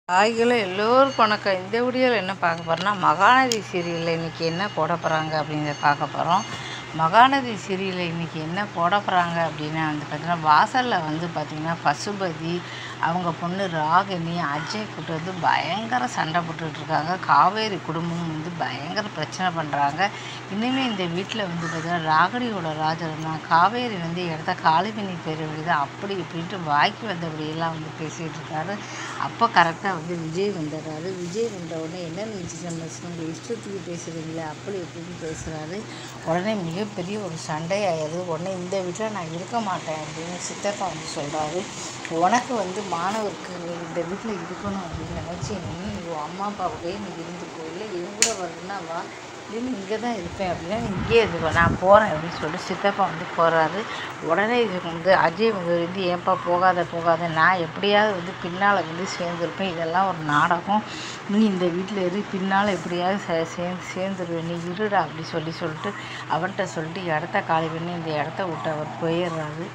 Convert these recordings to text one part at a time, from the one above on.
ஹாய்களோ எல்லோருக்கும் வணக்கம் இந்த வீடியோவில் என்ன பார்க்க போகிறோம்னா மகாநதி சீரியலில் இன்றைக்கி என்ன போட போகிறாங்க அப்படிங்கிறத பார்க்க போகிறோம் மகாநதி சீரியலில் இன்றைக்கி என்ன போட போகிறாங்க அப்படின்னா வந்து பார்த்திங்கன்னா வாசலில் வந்து பார்த்திங்கன்னா பசுபதி அவங்க பொண்ணு ராகினி அஜய் கூட்டு வந்து பயங்கர சண்டை போட்டுட்டு இருக்காங்க காவேரி குடும்பம் வந்து பயங்கர பிரச்சனை பண்ணுறாங்க இனிமே இந்த வீட்டில் வந்து பார்த்திங்கன்னா ராகினியோட ராஜனா காவேரி வந்து இடத்த காலி பண்ணி போயிட வேண்டியது அப்படி இப்படின்ட்டு வாய்க்கு வந்தபடியெல்லாம் வந்து பேசிகிட்டு இருக்காரு அப்போ கரெக்டாக வந்து விஜய் வந்துடுறாரு விஜய் வந்த உடனே என்ன நினச்சி உங்கள் இஷ்டத்துக்கு பேசுகிறீங்களே அப்படி இப்படின்னு பேசுகிறாரு உடனே மிகப்பெரிய ஒரு சண்டை ஆயிடுது உடனே இந்த வீட்டில் நான் இருக்க மாட்டேன் அப்படின்னு சித்தப்பா வந்து சொல்கிறாரு உனக்கு வந்து மாணவருக்கு நீ இந்த வீட்டில் இருக்கணும் அப்படின்னு நினச்சி நீ உன் அம்மா அப்பாவுடைய நீ இருந்துக்கோ இல்லை என் கூட வரணுன்னா வா இல்லை இங்கே தான் இருப்பேன் அப்படின்னா நீ இங்கே இருந்துக்கோ நான் போகிறேன் அப்படின்னு சொல்லிட்டு சித்தப்பா வந்து போகிறாரு உடனே இதுக்கு வந்து அஜய் வந்து வந்து ஏன்ப்பா போகாத போகாத நான் எப்படியாவது வந்து பின்னால் வந்து சேர்ந்துருப்பேன் இதெல்லாம் ஒரு நாடகம் நீ இந்த வீட்டில் இரு பின்னால் எப்படியாவது சே சேர்ந்து சேர்ந்துருவேன் நீ இருடா அப்படி சொல்லி சொல்லிட்டு அவன்கிட்ட சொல்லிட்டு இடத்த காலி பண்ணி இந்த இடத்த விட்டு அவர் போயிடுறாரு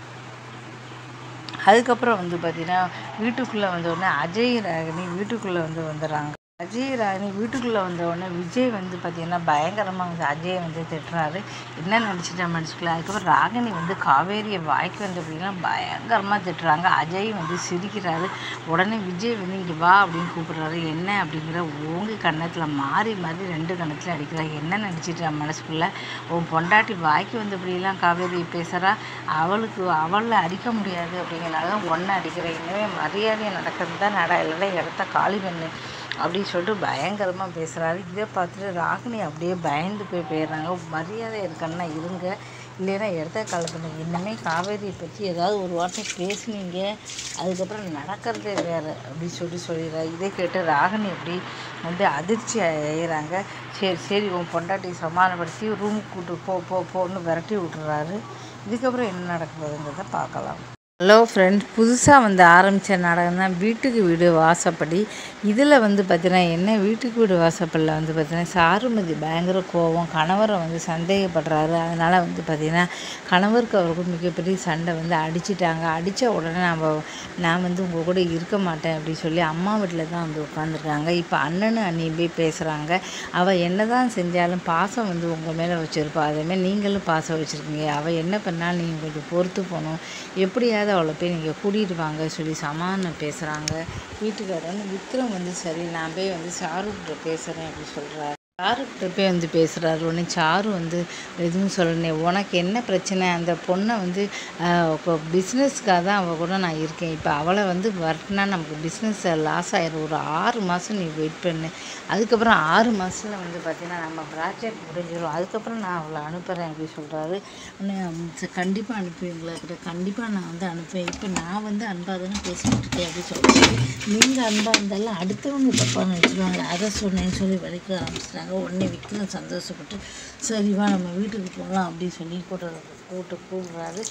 அதுக்கப்புறம் வந்து பார்த்திங்கன்னா வீட்டுக்குள்ளே வந்த உடனே அஜய் ராகினி வீட்டுக்குள்ளே வந்து வந்துடுறாங்க அஜய் ராகினி வீட்டுக்குள்ளே வந்த உடனே விஜய் வந்து பார்த்திங்கன்னா பயங்கரமாக வந்து அஜயை வந்து திட்டுறாரு என்ன நினச்சிட்டா மனசுக்குள்ள அதுக்கப்புறம் ராகினி வந்து காவேரியை வாய்க்கு வந்து அப்படின்னா பயங்கரமாக திட்டுறாங்க அஜய் வந்து சிரிக்கிறாரு உடனே விஜய் வந்து இங்கே வா அப்படின்னு கூப்பிடுறாரு என்ன அப்படிங்கிற ஓங்கி கன்னத்தில் மாறி மாறி ரெண்டு கன்னத்தில் அடிக்கிறாரு என்ன நினச்சிட்டா மனசுக்குள்ளே உன் பொண்டாட்டி வாய்க்கு வந்தபடியெல்லாம் காவேரி பேசுகிறா அவளுக்கு அவளை அடிக்க முடியாது அப்படிங்கிறனால தான் ஒன்றை அடிக்கிறேன் இனிமே மரியாதையாக நடக்கிறது தான் நட இல்லைன்னா இடத்த காலி பண்ணு அப்படின்னு சொல்லிட்டு பயங்கரமாக பேசுகிறாரு இதை பார்த்துட்டு ராகினி அப்படியே பயந்து போய் போயிடுறாங்க மரியாதை இருக்கன்னா இருங்க இல்லைன்னா இடத்த காலி பண்ணுங்க இன்னமே காவேரியை பற்றி ஏதாவது ஒரு வார்த்தை பேசுனீங்க அதுக்கப்புறம் நடக்கிறதே வேறு அப்படின்னு சொல்லி சொல்லிடுறாரு இதை கேட்டு ராகினி அப்படி வந்து அதிர்ச்சி ஆயிடுறாங்க சரி சரி உன் பொண்டாட்டி சமாதானப்படுத்தி ரூமுக்கு கூட்டு போ போ போன்னு விரட்டி விட்டுறாரு இதுக்கப்புறம் என்ன நடக்க போகுதுங்கிறத பார்க்கலாம் ஹலோ ஃப்ரெண்ட்ஸ் புதுசாக வந்து ஆரம்பித்த நாடகம் தான் வீட்டுக்கு வீடு வாசப்படி இதில் வந்து பார்த்தீங்கன்னா என்ன வீட்டுக்கு வீடு வாசப்படியில் வந்து பார்த்தீங்கன்னா சாருமதி பயங்கர கோவம் கணவரை வந்து சந்தேகப்படுறாரு அதனால் வந்து பார்த்திங்கன்னா கணவருக்கு அவருக்கும் மிகப்பெரிய சண்டை வந்து அடிச்சிட்டாங்க அடித்த உடனே நம்ம நான் வந்து உங்கள் கூட இருக்க மாட்டேன் அப்படின்னு சொல்லி அம்மா வீட்டில் தான் வந்து உட்காந்துருக்காங்க இப்போ அண்ணனும் அண்ணியும் போய் பேசுகிறாங்க அவள் என்ன தான் செஞ்சாலும் பாசம் வந்து உங்கள் மேலே வச்சுருப்பா அதேமாதிரி நீங்களும் பாசம் வச்சுருக்கீங்க அவள் என்ன பண்ணாலும் நீங்கள் கொஞ்சம் பொறுத்து போகணும் எப்படியாவது அவளை போய் நீங்கள் கூட்டிகிட்டு வாங்க சொல்லி சமாதானம் பேசுகிறாங்க வீட்டுக்காரன் விக்ரம் வந்து சரி நான் போய் வந்து ஷாருக்கிட்ட பேசுகிறேன் அப்படி சொல்கிறார் சாருக்கிட்ட போய் வந்து பேசுகிறாரு உடனே சாரு வந்து எதுவும் சொல்லணே உனக்கு என்ன பிரச்சனை அந்த பொண்ணை வந்து இப்போ பிஸ்னஸ்க்காக தான் அவள் கூட நான் இருக்கேன் இப்போ அவளை வந்து வரட்டினா நமக்கு பிஸ்னஸ் லாஸ் ஆயிடும் ஒரு ஆறு மாதம் நீ வெயிட் பண்ணு அதுக்கப்புறம் ஆறு மாதத்தில் வந்து பார்த்திங்கன்னா நம்ம ப்ராஜெக்ட் முடிஞ்சிடும் அதுக்கப்புறம் நான் அவளை அனுப்புகிறேன் அப்படின்னு சொல்கிறாரு கண்டிப்பாக அனுப்புவீங்களா கிட்ட கண்டிப்பாக நான் வந்து அனுப்புவேன் இப்போ நான் வந்து அன்பாதானே பேசிக்கிட்டு இருக்கேன் அப்படின்னு சொல்லிட்டு நீங்கள் அன்பாக இருந்தாலும் அடுத்தவங்க தப்பாக நினச்சிடுவாங்க அதை சொன்னேன்னு சொல்லி வலிக்க ஆரம்பிச்சிட்டாங்க உடனே விக்ரம் சந்தோஷப்பட்டு சரிவா நம்ம வீட்டுக்கு போகலாம் அப்படின்னு சொல்லி கூட்ட கூட்டு கூப்பிட்றாரு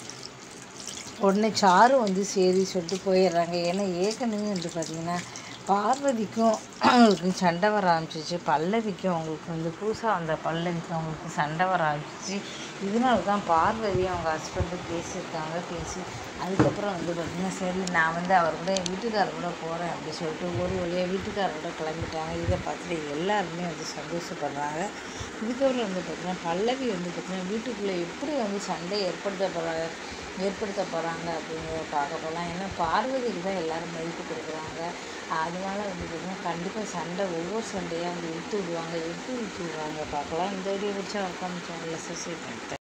உடனே சாரு வந்து சரி சொல்லிட்டு போயிடுறாங்க ஏன்னா ஏற்கனவே வந்து பார்த்திங்கன்னா பார்வதிக்கும் அவங்களுக்கும் சண்டை வர ஆரம்பிச்சிச்சு பல்லவிக்கும் அவங்களுக்கு வந்து புதுசாக வந்த பல்லவிக்கும் அவங்களுக்கு சண்டை வர ஆரம்பிச்சிச்சு இதனால தான் பார்வதி அவங்க ஹஸ்பண்டும் பேசியிருக்காங்க பேசி அதுக்கப்புறம் வந்து பார்த்திங்கன்னா சரி நான் வந்து அவர் கூட என் வீட்டுக்காரர் கூட போகிறேன் அப்படி சொல்லிட்டு ஒரு வழியாக வீட்டுக்காரரோட கிளம்பிட்டாங்க இதை பார்த்துட்டு எல்லாருமே வந்து சந்தோஷப்படுறாங்க இதுக்கப்புறம் வந்து பார்த்திங்கன்னா பல்லவி வந்து பார்த்திங்கன்னா வீட்டுக்குள்ளே எப்படி வந்து சண்டை ஏற்படுத்த போகிறாங்க ஏற்படுத்த போகிறாங்க அப்படிங்கிறத பார்க்க போகலாம் ஏன்னா பார்வதிக்கு தான் எல்லோரும் மதிப்பு கொடுக்குறாங்க அதனால வந்து பார்த்திங்கன்னா கண்டிப்பாக சண்டை ஒவ்வொரு சண்டையாக வந்து இழுத்து விடுவாங்க எப்படி இழுத்து விடுவாங்க பார்க்கலாம் இந்த வீடியோ பிடிச்சா உட்காந்து சேனலில் சப்ஸ்கிரைப் பண்ணிட்டேன்